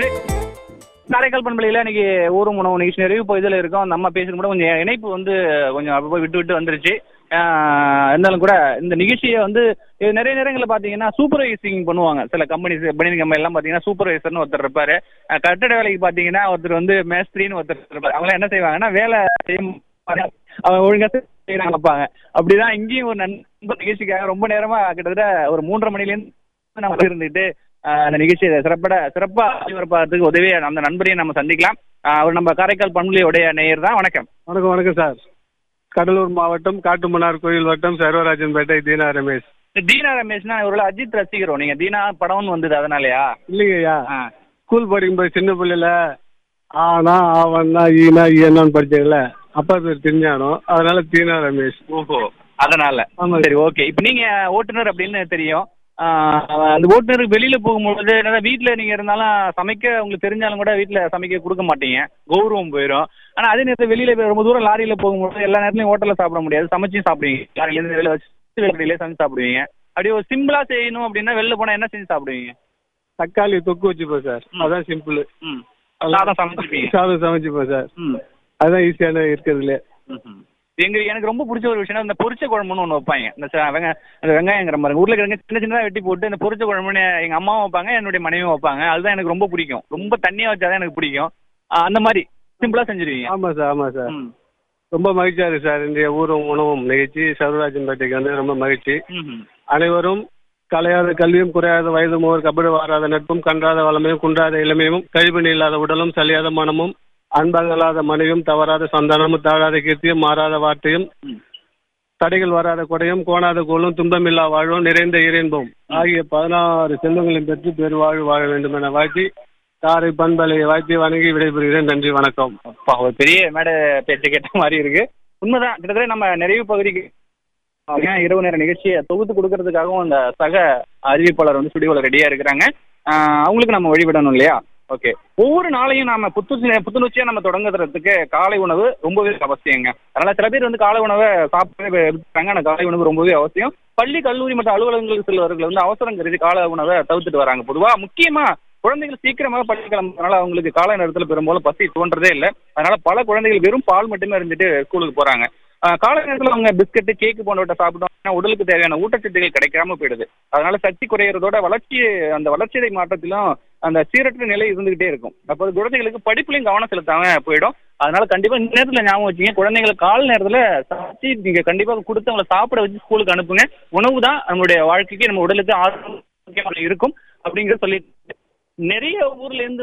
காரைக்கால் பண்பலையில் இன்னைக்கு ஊரும் உணவு நிகழ்ச்சி நிறைவு பகுதியில் இருக்கோம் நம்ம பேசுறது கூட கொஞ்சம் இணைப்பு வந்து கொஞ்சம் அப்போ விட்டு விட்டு வந்துருச்சு ஆஹ் இருந்தாலும் கூட இந்த நிகழ்ச்சியை வந்து இது நிறைய நேரங்களில் பார்த்தீங்கன்னா சூப்பர்வைசிங் பண்ணுவாங்க சில கம்பெனிஸ் பனியன் கம்பெனி எல்லாம் பார்த்தீங்கன்னா சூப்பர்வைசர்னு ஒருத்தர் இருப்பாரு அஹ் கட்டட வேலைக்கு பார்த்தீங்கன்னா ஒருத்தர் வந்து மேஸ்திரின்னு ஒருத்தர் இருப்பாரு அவங்க என்ன செய்வாங்கன்னா வேலை செய்ய மாட்டாங்க. அவங்க ஒழுங்கா செய்யறாங்க வைப்பாங்க அப்படிதான் இங்கேயும் ஒரு நண்பர் நிகழ்ச்சிக்காக ரொம்ப நேரமா கிட்டத்தட்ட ஒரு மூன்றரை மணிலேருந்து நம்ம இருந்துட்டு ஆஹ் அந்த நிகழ்ச்சியை சிறப்பட சிறப்பா ஒளிபரப்பாகிறதுக்கு உதவி அந்த நண்பரையும் நம்ம சந்திக்கலாம் ஆஹ் அவர் நம்ம காரைக்கால் பண்புலியுடைய நேயர் தான் வணக்கம் வணக்கம் வணக்கம் சார் கடலூர் மாவட்டம் காட்டுமன்னார் கோயில் வட்டம் சர்வராஜன்பேட்டை தீனா ரமேஷ் இந்த தீனா ரமேஷ்னா ஒரு அஜித் ரசிகரும் நீங்க தீனா படம்னு வந்தது அதனாலயா இல்லைங்கய்யா ஆ. ஸ்கூல் படிக்கும்போது சின்ன பிள்ளைல ஆனா ஆவன்னா ஈனா ஈனான்னு படிச்சதுல அப்பா பேர் திருஞானம் அதனால தீனா ரமேஷ் ஓஹோ அதனால ஆமா. சரி ஓகே இப்போ நீங்க ஓட்டுநர் அப்படின்னு தெரியும் ஆஹ் அந்த ஓட்டுநருக்கு வெளியில போகும்பொழுது என்னடா வீட்ல நீங்க இருந்தாலும் சமைக்க உங்களுக்கு தெரிஞ்சாலும் கூட வீட்ல சமைக்க கொடுக்க மாட்டீங்க கௌரவம் போயிடும் ஆனா அதே நேரத்தில் வெளியில போய் ரொம்ப தூரம் லாரியில போகும்போது எல்லா நேரத்துலயும் ஹோட்டல்ல சாப்பிட முடியாது சமைச்சும் சாப்பிடுவீங்க லாரியில இருந்து வெளியில வச்சு வெளியில சமைச்சு சாப்பிடுவீங்க அப்படியே ஒரு சிம்பிளா செய்யணும் அப்படின்னா வெளில போனா என்ன செஞ்சு சாப்பிடுவீங்க தக்காளி தொக்கு வச்சுப்போம் சார் ம். அதான் சிம்பிள் ம் சாதம் சமைச்சிருப்பீங்க சாதம் சமைச்சுப்போம் சார் ம் அதான் ஈஸியான இருக்கிறதுல ம்ஹும். எங்க எனக்கு ரொம்ப பிடிச்ச ஒரு விஷயம் இந்த பொரிச்ச குழம்புன்னு ஒன்று வைப்பாங்க இந்த ச- வெங்க அந்த வெங்காயங்கிற மாதிரி உருளைக்கிழங்கு சின்ன சின்னதாக வெட்டி போட்டு இந்த பொரிச்ச குழம்புன்னு எங்க அம்மாவும் வைப்பாங்க என்னுடைய மனைவியும் வைப்பாங்க அதுதான் எனக்கு ரொம்ப பிடிக்கும் ரொம்ப தண்ணியா வச்சாதான் எனக்கு பிடிக்கும் ஆ, அந்த மாதிரி சிம்பிளா செஞ்சிருவீங்க ஆமா சார் ஆமா சார் ம். ரொம்ப மகிழ்ச்சியா இருக்கு சார் இந்த ஊரும் உணவும் நிகழ்ச்சி சர்வராஜன்பேட்டைக்கு வந்து ரொம்ப மகிழ்ச்சி ம்ஹும். அனைவரும் கலையாத கல்வியும் குறையாத வயதும் ஒரு கபடு வாராத நட்பும் கன்றாத வளமையும் குன்றாத இளமையும் கழிவு இல்லாத உடலும் சலியாத மனமும் அன்பகலாத மனைவியும் தவறாத சந்தானமும் தாழாத கீர்த்தியும் மாறாத வார்த்தையும் ம். தடைகள் வராத கொடையும் கோணாத கோலும் துன்பமில்லா வாழ்வும் நிறைந்த இறைன்போம் ஆகிய பதினாறு செல்வங்களையும் பெற்று பெருவாழ்வு வாழ வேண்டும் என வாழ்த்தி தாரை பண்பலையை வாழ்த்தி வணங்கி விடைபெறுகிறேன் நன்றி வணக்கம் அப்பா ஒரு பெரிய மேடை பேச்சு கேட்ட மாதிரி இருக்கு உண்மைதான் கிட்டத்தட்ட நம்ம நிறைவு பகுதிக்கு ஏன் இரவு நேர நிகழ்ச்சியை தொகுத்து கொடுக்கறதுக்காகவும் அந்த சக அறிவிப்பாளர் வந்து ஸ்டுடியோவில் ரெடியாக இருக்கிறாங்க ஆஹ் அவங்களுக்கு நம்ம வழிவிடணும் இல்லையா ஓகே ஒவ்வொரு நாளையும் நாம புத்துணர்ச்சி புத்துணர்ச்சியாக நம்ம தொடங்குறதுக்கு காலை உணவு ரொம்பவே அவசியங்க அதனால சில பேர் வந்து காலை உணவை சாப்பிடவே இருக்காங்க ஆனால் காலை உணவு ரொம்பவே அவசியம் பள்ளி கல்லூரி மற்றும் அலுவலகங்களுக்கு செல்வர்கள் வந்து அவசரம் கருதி காலை உணவை தவிர்த்துட்டு வராங்க பொதுவாக முக்கியமா குழந்தைகள் சீக்கிரமாக பள்ளி கிளம்புறதுனால அவங்களுக்கு காலை நேரத்தில் பெரும்பாலும் பசி தோன்றதே இல்லை அதனால பல குழந்தைகள் வெறும் பால் மட்டுமே இருந்துட்டு ஸ்கூலுக்கு போறாங்க ஆஹ் காலை நேரத்தில் அவங்க பிஸ்கட் கேக்கு போன்றவற்றை சாப்பிட்டோம்னா உடலுக்கு தேவையான ஊட்டச்சத்துகள் கிடைக்காம போயிடுது அதனால சக்தி குறையிறதோட வளர்ச்சி அந்த வளர்ச்சிதை மாற்றத்திலும் அந்த சீரற்ற நிலை இருந்துகிட்டே இருக்கும் அப்போ அது குழந்தைகளுக்கு படிப்புலையும் கவனம் செலுத்தாம போயிடும் அதனால கண்டிப்பா இந்த நேரத்தில் ஞாபகம் வச்சுங்க குழந்தைங்களுக்கு கால நேரத்தில் சமைச்சு நீங்க கண்டிப்பா கொடுத்து அவங்களை சாப்பிட வச்சு ஸ்கூலுக்கு அனுப்புங்க உணவு தான் நம்மளுடைய வாழ்க்கைக்கு நம்ம உடலுக்கு ஆரோக்கியமாக இருக்கும் அப்படிங்கிறத சொல்லி நிறைய ஊர்ல இருந்து